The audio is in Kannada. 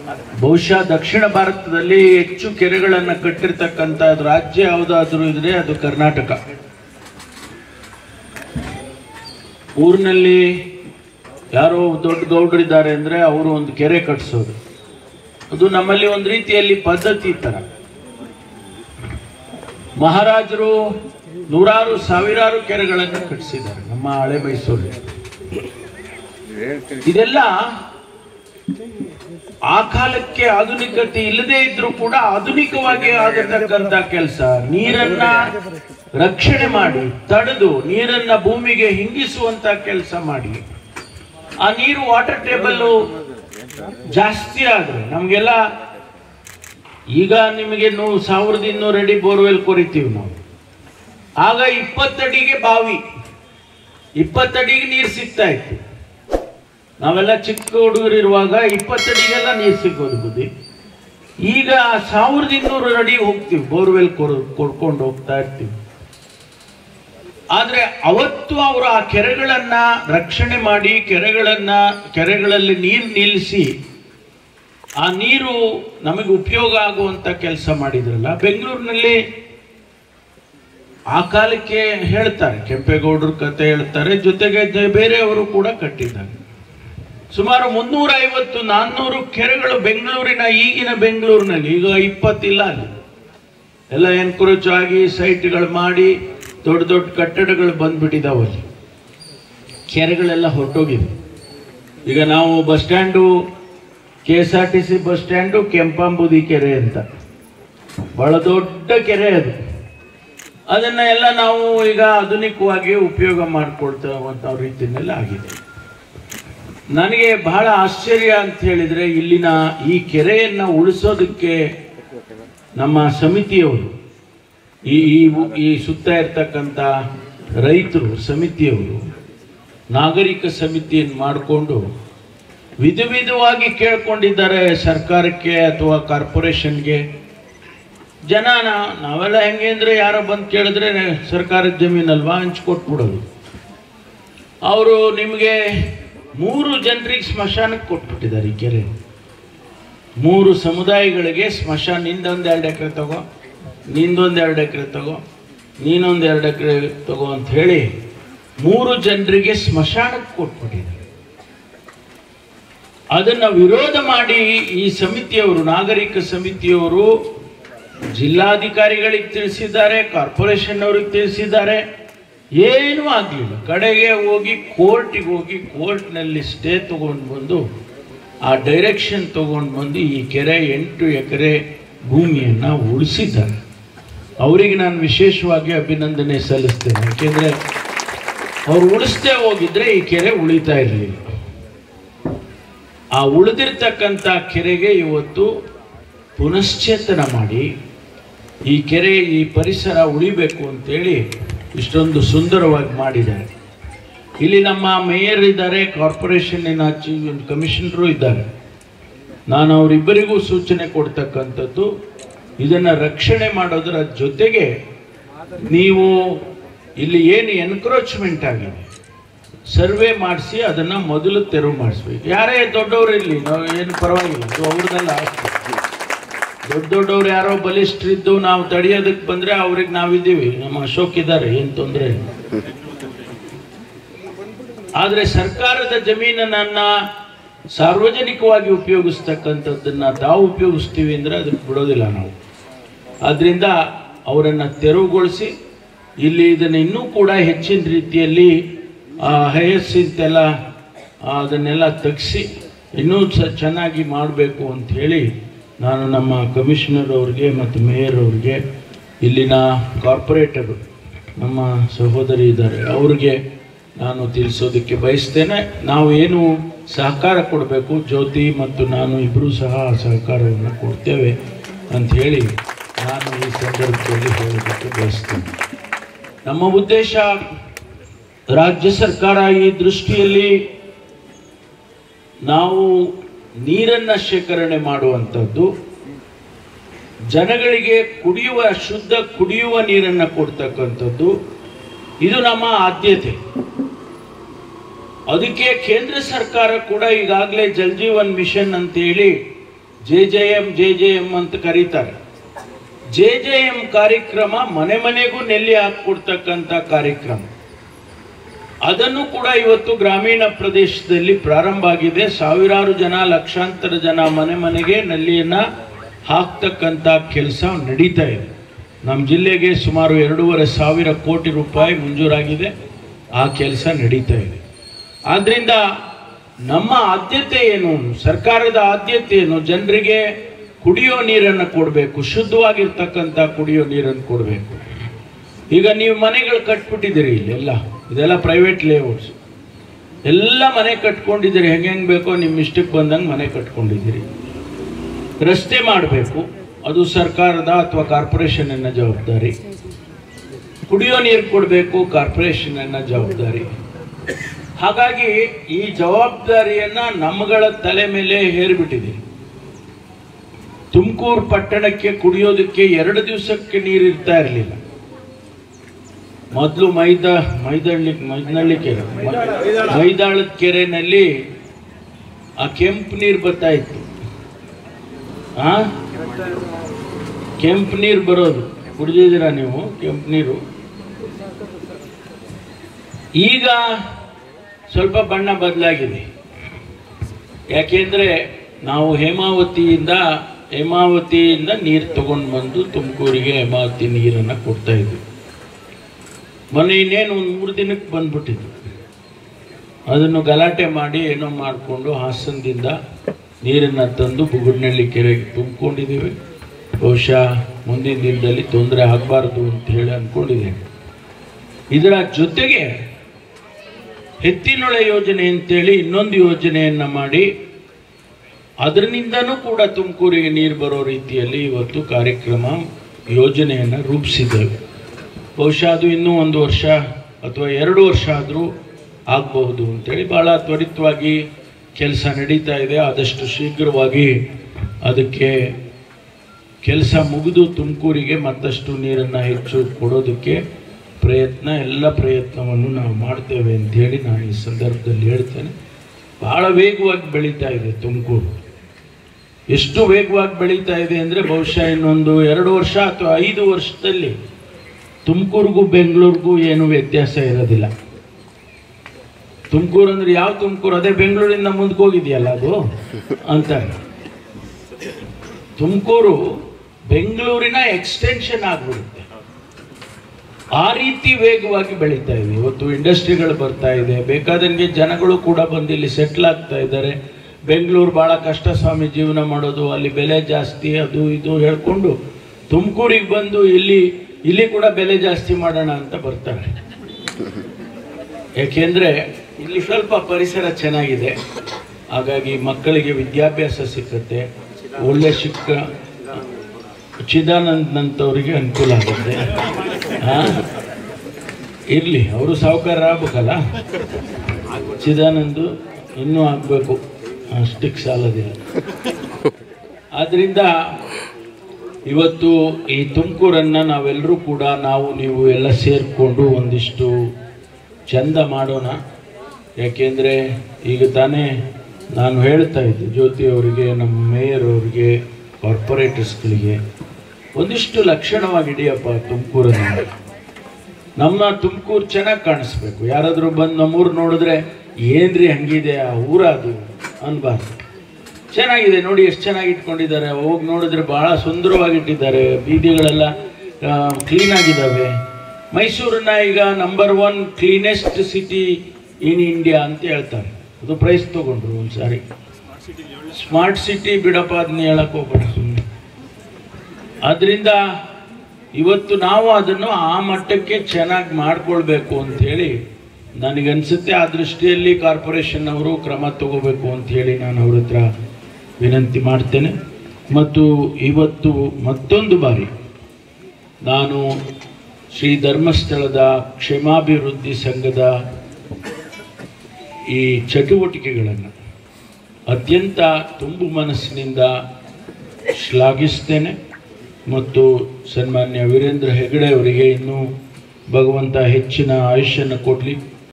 ಬಹುಶಃ ದಕ್ಷಿಣ ಭಾರತದಲ್ಲಿ ಹೆಚ್ಚು ಕೆರೆಗಳನ್ನು ಕಟ್ಟಿರ್ತಕ್ಕಂಥ ರಾಜ್ಯ ಯಾವುದಾದ್ರೂ ಇದ್ರೆ ಅದು ಕರ್ನಾಟಕ ಊರಿನಲ್ಲಿ ಯಾರೋ ದೊಡ್ಡ ಗೌಡರಿದ್ದಾರೆ ಅಂದ್ರೆ ಅವರು ಒಂದು ಕೆರೆ ಕಟ್ಟಿಸೋದು ಅದು ನಮ್ಮಲ್ಲಿ ಒಂದು ರೀತಿಯಲ್ಲಿ ಪದ್ಧತಿ ತರ ಮಹಾರಾಜರು ನೂರಾರು ಸಾವಿರಾರು ಕೆರೆಗಳನ್ನು ಕಟ್ಟಿಸಿದ್ದಾರೆ ನಮ್ಮ ಹಳೆ ಮೈಸೂರಲ್ಲಿ ಇದೆಲ್ಲ ಆ ಕಾಲಕ್ಕೆ ಆಧುನಿಕತೆ ಇಲ್ಲದೆ ಇದ್ರೂ ಕೂಡ ಆಧುನಿಕವಾಗಿ ಆಗತಕ್ಕಂತ ಕೆಲಸ ನೀರನ್ನ ರಕ್ಷಣೆ ಮಾಡಿ ತಡೆದು ನೀರನ್ನ ಭೂಮಿಗೆ ಹಿಂಗಿಸುವಂತ ಕೆಲಸ ಮಾಡಿ ಆ ನೀರು ವಾಟರ್ ಟೇಬಲ್ ಜಾಸ್ತಿ ಆದ್ರೆ ನಮ್ಗೆಲ್ಲ ಈಗ ನಿಮಗೆ ನೂ ಸಾವಿರದ ಇನ್ನೂರು ಅಡಿ ಬೋರ್ವೆಲ್ ಕೊರಿತೀವಿ ನಾವು ಆಗ ಇಪ್ಪತ್ತಡಿಗೆ ಬಾವಿ ಇಪ್ಪತ್ತಡಿಗೆ ನೀರು ಸಿಗ್ತಾ ಇತ್ತು ನಾವೆಲ್ಲ ಚಿಕ್ಕ ಹುಡುಗರಿರುವಾಗ ಇಪ್ಪತ್ತಡಿಗೆಲ್ಲ ನೀರು ಸಿಗೋದು ಬುದ್ಧಿ ಈಗ ಸಾವಿರದ ಇನ್ನೂರು ಅಡಿ ಹೋಗ್ತೀವಿ ಬೋರ್ವೆಲ್ ಕೊಡ್ಕೊಂಡು ಹೋಗ್ತಾ ಇರ್ತೀವಿ ಆದ್ರೆ ಅವತ್ತು ಅವರು ಆ ಕೆರೆಗಳನ್ನ ರಕ್ಷಣೆ ಮಾಡಿ ಕೆರೆಗಳನ್ನ ಕೆರೆಗಳಲ್ಲಿ ನೀರು ನಿಲ್ಲಿಸಿ ಆ ನೀರು ನಮಗೆ ಉಪಯೋಗ ಆಗುವಂತ ಕೆಲಸ ಮಾಡಿದ್ರಲ್ಲ ಬೆಂಗಳೂರಿನಲ್ಲಿ ಆ ಕಾಲಕ್ಕೆ ಹೇಳ್ತಾರೆ ಕೆಂಪೇಗೌಡರ ಕತೆ ಹೇಳ್ತಾರೆ ಜೊತೆಗೆ ಜ- ಬೇರೆಯವರು ಕೂಡ ಕಟ್ಟಿದ್ದಾರೆ ಸುಮಾರು ಮುನ್ನೂರ ಐವತ್ತು ನಾನ್ನೂರು ಕೆರೆಗಳು ಬೆಂಗಳೂರಿನ ಈಗಿನ ಬೆಂಗಳೂರಿನಲ್ಲಿ ಈಗ ಇಪ್ಪತ್ತಿಲ್ಲ ಅಲ್ಲಿ ಎಲ್ಲ ಎನ್ಕ್ರೋಚ್ ಆಗಿ ಸೈಟ್ಗಳು ಮಾಡಿ ದೊಡ್ಡ ದೊಡ್ಡ ಕಟ್ಟಡಗಳು ಬಂದ್ಬಿಟ್ಟಿದಾವೆ ಅಲ್ಲಿ ಕೆರೆಗಳೆಲ್ಲ ಹೊರಟೋಗಿದೆ ಈಗ ನಾವು bus stand K S R T C bus stand Kempambudhi ಕೆರೆ ಅಂತ ಬಹಳ ದೊಡ್ಡ ಕೆರೆ ಅದು ಅದನ್ನ ಎಲ್ಲ ನಾವು ಈಗ ಆಧುನಿಕವಾಗಿ ಉಪಯೋಗ ಮಾಡಿಕೊಳ್ತಾ ರೀತಿಯಲ್ಲಿ ಆಗಿದೆ ನನಗೆ ಬಹಳ ಆಶ್ಚರ್ಯ ಅಂತ ಹೇಳಿದ್ರೆ ಇಲ್ಲಿನ ಈ ಕೆರೆಯನ್ನ ಉಳಿಸೋದಕ್ಕೆ ನಮ್ಮ ಸಮಿತಿಯವರು ಈ ಈ ಈ ಸುತ್ತ ಇರ್ತಕ್ಕಂಥ ರೈತರು ಸಮಿತಿಯವರು ನಾಗರಿಕ ಸಮಿತಿಯನ್ನು ಮಾಡಿಕೊಂಡು ವಿಧ ವಿಧವಾಗಿ ಕೇಳ್ಕೊಂಡಿದ್ದಾರೆ ಸರ್ಕಾರಕ್ಕೆ ಅಥವಾ ಕಾರ್ಪೊರೇಷನ್ಗೆ ಜನ ನಾ- ನಾವೆಲ್ಲ ಹೆಂಗೆ ಅಂದ್ರೆ ಯಾರೋ ಬಂದು ಕೇಳಿದ್ರೆ ಸರ್ಕಾರದ ಜಮೀನಲ್ವಾ ಹಂಚ್ಕೊಟ್ಬಿಡೋದು ಅವರು ನಿಮಗೆ ಮೂರು ಜನರಿಗೆ ಸ್ಮಶಾನಕ್ಕೆ ಕೊಟ್ಬಿಟ್ಟಿದ್ದಾರೆ ಈ ಕೆರೆ ಮೂರು ಸಮುದಾಯಗಳಿಗೆ ಸ್ಮಶಾನ ನಿಂದೊಂದು ಎರಡು ಎಕರೆ ತಗೋ ನಿಂದೊಂದು ಎರಡು ಎಕರೆ ತಗೋ ನೀನೊಂದು ಎರಡು ಎಕರೆ ತಗೋ ಅಂತ ಹೇಳಿ ಮೂರು ಜನರಿಗೆ ಸ್ಮಶಾನಕ್ಕೆ ಕೊಟ್ಬಿಟ್ಟಿದ್ದಾರೆ ಅದನ್ನ ವಿರೋಧ ಮಾಡಿ ಈ ಸಮಿತಿಯವರು ನಾಗರಿಕ ಸಮಿತಿಯವರು ಜಿಲ್ಲಾಧಿಕಾರಿಗಳಿಗೆ ತಿಳಿಸಿದ್ದಾರೆ ಕಾರ್ಪೊರೇಷನ್ ಅವ್ರಿಗೆ ತಿಳಿಸಿದ್ದಾರೆ ಏನೂ ಆಗಲಿಲ್ಲ ಕಡೆಗೆ ಹೋಗಿ ಕೋರ್ಟಿಗೆ ಹೋಗಿ ಕೋರ್ಟ್ನಲ್ಲಿ ಸ್ಟೇ ತಗೊಂಡು ಬಂದು ಆ ಡೈರೆಕ್ಷನ್ ತಗೊಂಡು ಬಂದು ಈ ಕೆರೆ ಎಂಟು ಎಕರೆ ಭೂಮಿಯನ್ನು ಉಳಿಸಿದ್ದಾರೆ ಅವರಿಗೆ ನಾನು ವಿಶೇಷವಾಗಿ ಅಭಿನಂದನೆ ಸಲ್ಲಿಸ್ತೇನೆ ಯಾಕೆಂದರೆ ಅವ್ರು ಉಳಿಸ್ದೇ ಹೋಗಿದ್ರೆ ಈ ಕೆರೆ ಉಳಿತಾ ಇರಲಿಲ್ಲ ಆ ಉಳಿದಿರ್ತಕ್ಕಂಥ ಕೆರೆಗೆ ಇವತ್ತು ಪುನಶ್ಚೇತನ ಮಾಡಿ ಈ ಕೆರೆ ಈ ಪರಿಸರ ಉಳಿಬೇಕು ಅಂತೇಳಿ ಇಷ್ಟೊಂದು ಸುಂದರವಾಗಿ ಮಾಡಿದ್ದಾರೆ ಇಲ್ಲಿ ನಮ್ಮ ಮೇಯರ್ ಇದ್ದಾರೆ ಕಾರ್ಪೊರೇಷನ್ನಿನ ಚೀಫ್ ಕಮಿಷನರು ಇದ್ದಾರೆ ನಾನು ಅವರಿಬ್ಬರಿಗೂ ಸೂಚನೆ ಕೊಡ್ತಕ್ಕಂಥದ್ದು ಇದನ್ನು ರಕ್ಷಣೆ ಮಾಡೋದರ ಜೊತೆಗೆ ನೀವು ಇಲ್ಲಿ ಏನು ಎನ್ಕ್ರೋಚ್ಮೆಂಟ್ ಆಗಿದೆ ಸರ್ವೆ ಮಾಡಿಸಿ ಅದನ್ನು ಮೊದಲು ತೆರವು ಮಾಡಿಸ್ಬೇಕು ಯಾರೇ ದೊಡ್ಡವರು ಇರಲಿ ನಾವು ಏನು ಪರವಾಗಿಲ್ಲ ಅದು ಅವ್ರದ್ದೆಲ್ಲ ಆಸ್ತಿ ದೊಡ್ಡ ದೊಡ್ಡವ್ರು ಯಾರೋ ಬಲಿಷ್ಠರಿದ್ದು ನಾವು ತಡೆಯೋದಕ್ಕೆ ಬಂದ್ರೆ ಅವ್ರಿಗೆ ನಾವಿದ್ದೀವಿ ನಮ್ಮ ಅಶೋಕ್ ಇದ್ದಾರೆ ಏನು ತೊಂದರೆ ಇಲ್ಲ ಆದರೆ ಸರ್ಕಾರದ ಜಮೀನನ್ನ ಸಾರ್ವಜನಿಕವಾಗಿ ಉಪಯೋಗಿಸ್ತಕ್ಕಂಥದ್ದನ್ನ ತಾವು ಉಪಯೋಗಿಸ್ತೀವಿ ಅಂದ್ರೆ ಅದಕ್ಕೆ ಬಿಡೋದಿಲ್ಲ ನಾವು ಆದ್ರಿಂದ ಅವರನ್ನು ತೆರವುಗೊಳಿಸಿ ಇಲ್ಲಿ ಇದನ್ನು ಇನ್ನೂ ಕೂಡ ಹೆಚ್ಚಿನ ರೀತಿಯಲ್ಲಿ ಹಯಸ್ಸಿಂತೆಲ್ಲ ಅದನ್ನೆಲ್ಲ ತೆಗೆಸಿ ಇನ್ನೂ ಚ ಚೆನ್ನಾಗಿ ಮಾಡಬೇಕು ಅಂತ ಹೇಳಿ ನಾನು ನಮ್ಮ ಕಮಿಷನರ್ ಅವ್ರಿಗೆ ಮತ್ತು ಮೇಯರ್ ಅವ್ರಿಗೆ ಇಲ್ಲಿನ ಕಾರ್ಪೊರೇಟರು ನಮ್ಮ ಸಹೋದರಿ ಇದ್ದಾರೆ ಅವ್ರಿಗೆ ನಾನು ತಿಳಿಸೋದಕ್ಕೆ ಬಯಸ್ತೇನೆ ನಾವು ಏನು ಸಹಕಾರ ಕೊಡಬೇಕು ಜ್ಯೋತಿ ಮತ್ತು ನಾನು ಇಬ್ಬರೂ ಸಹ ಆ ಸಹಕಾರವನ್ನು ಕೊಡ್ತೇವೆ ಅಂತ ಹೇಳಿ ನಾನು ಈ ಸಂದರ್ಭದಲ್ಲಿ ಹೇಳೋದಕ್ಕೆ ಬಯಸ್ತೇನೆ ನಮ್ಮ ಉದ್ದೇಶ ರಾಜ್ಯ ಸರ್ಕಾರ ಈ ದೃಷ್ಟಿಯಲ್ಲಿ ನಾವು ನೀರನ್ನ ಶೇಖರಣೆ ಮಾಡುವಂಥದ್ದು ಜನಗಳಿಗೆ ಕುಡಿಯುವ ಶುದ್ಧ ಕುಡಿಯುವ ನೀರನ್ನ ಕೊಡ್ತಕ್ಕಂಥದ್ದು ಇದು ನಮ್ಮ ಆದ್ಯತೆ ಅದಕ್ಕೆ ಕೇಂದ್ರ ಸರ್ಕಾರ ಕೂಡ ಈಗಾಗಲೇ ಜಲ್ ಜೀವನ್ ಮಿಷನ್ ಅಂತೇಳಿ J J M J J M ಅಂತ ಕರೀತಾರೆ ಜೆ ಜೆ ಎಂ ಕಾರ್ಯಕ್ರಮ ಮನೆ ಮನೆಗೂ ನೆಲ್ಲಿ ಹಾಕ್ಕೊಡ್ತಕ್ಕಂಥ ಕಾರ್ಯಕ್ರಮ ಅದನ್ನು ಕೂಡ ಇವತ್ತು ಗ್ರಾಮೀಣ ಪ್ರದೇಶದಲ್ಲಿ ಪ್ರಾರಂಭ ಆಗಿದೆ ಸಾವಿರಾರು ಜನ ಲಕ್ಷಾಂತರ ಜನ ಮನೆ ಮನೆಗೆ ನಲ್ಲಿಯನ್ನ ಹಾಕ್ತಕ್ಕಂಥ ಕೆಲಸ ನಡೀತಾ ಇದೆ ನಮ್ಮ ಜಿಲ್ಲೆಗೆ ಸುಮಾರು ಎರಡೂವರೆ ಸಾವಿರ ಕೋಟಿ ರೂಪಾಯಿ ಮಂಜೂರಾಗಿದೆ ಆ ಕೆಲಸ ನಡೀತಾ ಇದೆ ಆದ್ರಿಂದ ನಮ್ಮ ಆದ್ಯತೆ ಏನು ಸರ್ಕಾರದ ಆದ್ಯತೆ ಏನು ಜನರಿಗೆ ಕುಡಿಯೋ ನೀರನ್ನು ಕೊಡಬೇಕು ಶುದ್ಧವಾಗಿರ್ತಕ್ಕಂಥ ಕುಡಿಯೋ ನೀರನ್ನು ಕೊಡಬೇಕು ಈಗ ನೀವು ಮನೆಗಳು ಕಟ್ಬಿಟ್ಟಿದ್ದೀರಿ ಇಲ್ಲೆಲ್ಲ ಇದೆಲ್ಲ ಪ್ರೈವೇಟ್ ಲೇಔಟ್ಸ್ ಎಲ್ಲ ಮನೆ ಕಟ್ಕೊಂಡಿದ್ದೀರಿ ಹೆಂಗೆ ಹೆಂಗೆ ಬೇಕೋ ನಿಮ್ಮ ಇಷ್ಟಕ್ಕೆ ಬಂದಂಗೆ ಮನೆ ಕಟ್ಕೊಂಡಿದ್ದೀರಿ ರಸ್ತೆ ಮಾಡಬೇಕು ಅದು ಸರ್ಕಾರದ ಅಥವಾ ಕಾರ್ಪೊರೇಷನ್ನ ಜವಾಬ್ದಾರಿ ಕುಡಿಯೋ ನೀರು ಕೊಡಬೇಕು ಕಾರ್ಪೊರೇಷನ್ನ ಜವಾಬ್ದಾರಿ ಹಾಗಾಗಿ ಈ ಜವಾಬ್ದಾರಿಯನ್ನ ನಮ್ಮಗಳ ತಲೆ ಮೇಲೆ ಹೇರಿಬಿಟ್ಟಿದೆ ತುಮಕೂರು ಪಟ್ಟಣಕ್ಕೆ ಕುಡಿಯೋದಕ್ಕೆ ಎರಡು ದಿವಸಕ್ಕೆ ನೀರು ಇರ್ತಾ ಇರಲಿಲ್ಲ ಮೊದಲು ಮೈದಾ ಮೈದಳ್ಳಿ ಮೈದನಳ್ಳಿ ಕೆರೆ ಮ- ಮೈದಾಳದ ಕೆರೆನಲ್ಲಿ ಆ ಕೆಂಪು ನೀರು ಬರ್ತಾ ಇತ್ತು ಆ ಕೆಂಪು ನೀರು ಬರೋದು ಕುಡಿದಿದ್ದೀರಾ ನೀವು ಕೆಂಪು ನೀರು ಈಗ ಸ್ವಲ್ಪ ಬಣ್ಣ ಬದಲಾಗಿದೆ ಯಾಕೆಂದ್ರೆ ನಾವು ಹೇಮಾವತಿಯಿಂದ ಹೇಮಾವತಿಯಿಂದ ನೀರು ತಗೊಂಡು ಬಂದು ತುಮಕೂರಿಗೆ ಹೇಮಾವತಿ ನೀರನ್ನು ಕೊಡ್ತಾ ಇದ್ವಿ ಮೊನ್ನೆ ಇನ್ನೇನು ಒಂದು ಮೂರು ದಿನಕ್ಕೆ ಬಂದ್ಬಿಟ್ಟಿದ್ದು ಅದನ್ನು ಗಲಾಟೆ ಮಾಡಿ ಏನೋ ಮಾಡಿಕೊಂಡು ಹಾಸನದಿಂದ ನೀರನ್ನು ತಂದು ಬುಗುಡ್ನಳ್ಳಿ ಕೆರೆಗೆ ತುಂಬಿಕೊಂಡಿದ್ದೀವಿ ಬಹುಶಃ ಮುಂದಿನ ದಿನದಲ್ಲಿ ತೊಂದರೆ ಆಗಬಾರ್ದು ಅಂತ ಹೇಳಿ ಅಂದ್ಕೊಂಡಿದ್ದೇನೆ ಇದರ ಜೊತೆಗೆ ಎತ್ತಿನೊಳೆ ಯೋಜನೆ ಅಂತೇಳಿ ಇನ್ನೊಂದು ಯೋಜನೆಯನ್ನು ಮಾಡಿ ಅದರಿಂದನೂ ಕೂಡ ತುಮಕೂರಿಗೆ ನೀರು ಬರೋ ರೀತಿಯಲ್ಲಿ ಇವತ್ತು ಕಾರ್ಯಕ್ರಮ ಯೋಜನೆಯನ್ನು ರೂಪಿಸಿದ್ದೇವೆ ಬಹುಶಃ ಅದು ಇನ್ನೂ ಒಂದು ವರ್ಷ ಅಥವಾ ಎರಡು ವರ್ಷ ಆದರೂ ಆಗಬಹುದು ಅಂತೇಳಿ ಭಾಳ ತ್ವರಿತವಾಗಿ ಕೆಲಸ ನಡೀತಾ ಇದೆ ಆದಷ್ಟು ಶೀಘ್ರವಾಗಿ ಅದಕ್ಕೆ ಕೆಲಸ ಮುಗಿದು ತುಮಕೂರಿಗೆ ಮತ್ತಷ್ಟು ನೀರನ್ನು ಹೆಚ್ಚು ಕೊಡೋದಕ್ಕೆ ಪ್ರಯತ್ನ ಎಲ್ಲ ಪ್ರಯತ್ನವನ್ನು ನಾವು ಮಾಡ್ತೇವೆ ಅಂತೇಳಿ ನಾನು ಈ ಸಂದರ್ಭದಲ್ಲಿ ಹೇಳ್ತೇನೆ ಭಾಳ ವೇಗವಾಗಿ ಬೆಳೀತಾ ಇದೆ ತುಮಕೂರು ಎಷ್ಟು ವೇಗವಾಗಿ ಬೆಳೀತಾ ಇದೆ ಅಂದರೆ ಬಹುಶಃ ಇನ್ನೊಂದು ಎರಡು ವರ್ಷ ಅಥವಾ ಐದು ವರ್ಷದಲ್ಲಿ ತುಮಕೂರಿಗೂ ಬೆಂಗಳೂರಿಗೂ ಏನು ವ್ಯತ್ಯಾಸ ಇರೋದಿಲ್ಲ ತುಮಕೂರು ಅಂದ್ರೆ ಯಾವ ತುಮಕೂರು ಅದೇ ಬೆಂಗಳೂರಿಂದ ಮುಂದಕ್ಕೆ ಹೋಗಿದೆಯಲ್ಲ ಅದು ಅಂತಾರೆ ತುಮಕೂರು ಬೆಂಗಳೂರಿನ ಎಕ್ಸ್ಟೆನ್ಷನ್ ಆಗ್ಬಿಡುತ್ತೆ ಆ ರೀತಿ ವೇಗವಾಗಿ ಬೆಳೀತಾ ಇದೆ ಇವತ್ತು ಇಂಡಸ್ಟ್ರಿಗಳು ಬರ್ತಾ ಇದೆ ಬೇಕಾದಂಗೆ ಜನಗಳು ಕೂಡ ಬಂದು ಇಲ್ಲಿ ಸೆಟ್ಲ್ ಆಗ್ತಾ ಇದ್ದಾರೆ ಬೆಂಗಳೂರು ಭಾಳ ಕಷ್ಟ ಸ್ವಾಮಿ ಜೀವನ ಮಾಡೋದು ಅಲ್ಲಿ ಬೆಲೆ ಜಾಸ್ತಿ ಅದು ಇದು ಹೇಳ್ಕೊಂಡು ತುಮಕೂರಿಗೆ ಬಂದು ಇಲ್ಲಿ ಇಲ್ಲಿ ಕೂಡ ಬೆಲೆ ಜಾಸ್ತಿ ಮಾಡೋಣ ಅಂತ ಬರ್ತಾರೆ ಯಾಕೆಂದ್ರೆ ಇಲ್ಲಿ ಸ್ವಲ್ಪ ಪರಿಸರ ಚೆನ್ನಾಗಿದೆ ಹಾಗಾಗಿ ಮಕ್ಕಳಿಗೆ ವಿದ್ಯಾಭ್ಯಾಸ ಸಿಕ್ಕತ್ತೆ ಒಳ್ಳೆ ಶಿಕ್ಷ ಚಿದಾನಂದ್ನಂತವರಿಗೆ ಅನುಕೂಲ ಆಗುತ್ತೆ ಹಾ ಇರ್ಲಿ ಅವರು ಸಾಹುಕಾರ ಆಗ್ಬೇಕಲ್ಲ ಚಿದಾನಂದು ಇನ್ನೂ ಆಗಬೇಕು ಅಷ್ಟಕ್ಕೆ ಸಾಲದಿಲ್ಲ ಆದ್ರಿಂದ ಇವತ್ತು ಈ ತುಮಕೂರನ್ನು ನಾವೆಲ್ಲರೂ ಕೂಡ ನಾವು ನೀವು ಎಲ್ಲ ಸೇರಿಕೊಂಡು ಒಂದಿಷ್ಟು ಚಂದ ಮಾಡೋಣ ಯಾಕೆಂದರೆ ಈಗ ತಾನೇ ನಾನು ಹೇಳ್ತಾ ಇದ್ದೆ ಜ್ಯೋತಿ ಅವರಿಗೆ ನಮ್ಮ ಮೇಯರ್ ಅವರಿಗೆ ಕಾರ್ಪೊರೇಟರ್ಸ್ಗಳಿಗೆ ಒಂದಿಷ್ಟು ಲಕ್ಷಣವಾಗಿ ಹಿಡಿಯಪ್ಪ ತುಮಕೂರನ್ನು ನಮ್ಮ ತುಮಕೂರು ಚೆನ್ನಾಗಿ ಕಾಣಿಸ್ಬೇಕು ಯಾರಾದರೂ ಬಂದು ನಮ್ಮೂರು ನೋಡಿದ್ರೆ ಏನ್ರಿ ಹಂಗಿದೆ ಆ ಊರ ಅದು ಅನ್ಬಾರ್ದು ಚೆನ್ನಾಗಿದೆ ನೋಡಿ ಎಷ್ಟು ಚೆನ್ನಾಗಿ ಇಟ್ಕೊಂಡಿದ್ದಾರೆ ಹೋಗಿ ನೋಡಿದ್ರೆ ಬಹಳ ಸುಂದರವಾಗಿ ಇಟ್ಟಿದ್ದಾರೆ ಬೀದಿಗಳೆಲ್ಲ ಕ್ಲೀನ್ ಆಗಿದ್ದಾವೆ ಮೈಸೂರನ್ನ ಈಗ number one cleanest city in India ಅಂತ ಹೇಳ್ತಾರೆ ಅದು ಪ್ರೈಸ್ ತಗೊಂಡ್ರು ಒಂದ್ಸಾರಿ ಸ್ಮಾರ್ಟ್ ಸಿಟಿ ಬಿಡಪ್ಪ ಅದನ್ನ ಹೇಳಕ್ ಹೋಗ್ಬೇಡ ಸುಮ್ಮನೆ ಆದ್ರಿಂದ ಇವತ್ತು ನಾವು ಅದನ್ನು ಆ ಮಟ್ಟಕ್ಕೆ ಚೆನ್ನಾಗಿ ಮಾಡ್ಕೊಳ್ಬೇಕು ಅಂತ ಹೇಳಿ ನನಗನ್ಸುತ್ತೆ ಆ ದೃಷ್ಟಿಯಲ್ಲಿ ಕಾರ್ಪೊರೇಷನ್ ಅವರು ಕ್ರಮ ತಗೋಬೇಕು ಅಂತ ಹೇಳಿ ನಾನು ಅವ್ರ ಹತ್ರ ವಿನಂತಿ ಮಾಡ್ತೇನೆ ಮತ್ತು ಇವತ್ತು ಮತ್ತೊಂದು ಬಾರಿ ನಾನು ಶ್ರೀ ಧರ್ಮಸ್ಥಳದ ಕ್ಷೇಮಾಭಿವೃದ್ಧಿ ಸಂಘದ ಈ ಚಟುವಟಿಕೆಗಳನ್ನು ಅತ್ಯಂತ ತುಂಬು ಮನಸ್ಸಿನಿಂದ ಶ್ಲಾಘಿಸ್ತೇನೆ ಮತ್ತು ಸನ್ಮಾನ್ಯ ವೀರೇಂದ್ರ ಹೆಗಡೆ ಅವರಿಗೆ ಇನ್ನೂ ಭಗವಂತ ಹೆಚ್ಚಿನ ಆಯುಷ್ಯನ್ನು ಕೊಡಲಿ